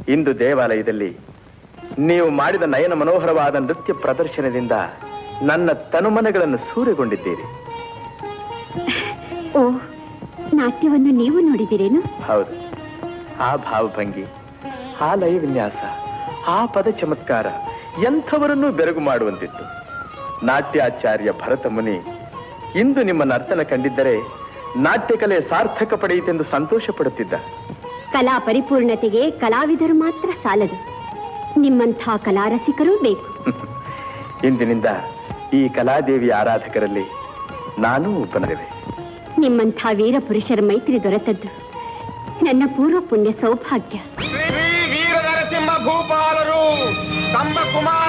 ಇಂದು ದೇವಾಲಯದಲ್ಲಿ ನೀವು ಮಾಡಿದ ನಯನ ಮನೋಹರವಾದ ನೃತ್ಯ ಪ್ರದರ್ಶನದಿಂದ ನನ್ನ ತನುಮನಗಳನ್ನು ಸೂರೆಗೊಂಡಿದ್ದೀರಿ ಓ ನಾಟ್ಯವನ್ನು ನೀವು ನೋಡಿದಿರೇನು ಹೌದು ಆ ಭಾವಭಂಗಿ ಆ ಲಯ ವಿನ್ಯಾಸ ಆ ಪದ ಚಮತ್ಕಾರ ಎಂಥವರನ್ನೂ ಬೆರಗು ಮಾಡುವಂತಿತ್ತು ನಾಟ್ಯಾಚಾರ್ಯ ಭರತ ಮುನಿ ಇಂದು ನಿಮ್ಮ ನರ್ತನ ಕಂಡಿದ್ದರೆ ನಾಟ್ಯಕಲೆ ಸಾರ್ಥಕ ಪಡೆಯಿತೆಂದು ಸಂತೋಷ ಪಡುತ್ತಿದ್ದ ಕಲಾ ಪರಿಪೂರ್ಣತೆಗೆ ಕಲಾವಿದರು ಮಾತ್ರ ಸಾಲದು ನಿಮ್ಮಂಥ ಕಲಾರಸಿಕರೂ ಬೇಕು ಇಂದಿನಿಂದ ಈ ಕಲಾದೇವಿಯ ಆರಾಧಕರಲ್ಲಿ ನಾನೂ ಒಬ್ಬನರಿವೆ ನಿಮ್ಮಂಥ ವೀರ ಪುರುಷರ ಮೈತ್ರಿ ದೊರೆತದ್ದು ನನ್ನ ಪೂರ್ವ ಪುಣ್ಯ ಸೌಭಾಗ್ಯ ಶ್ರೀ ವೀರ ನರಸಿಂಹ ಭೂಪಾಲರು ತಮ್ಮ ಕುಮಾರ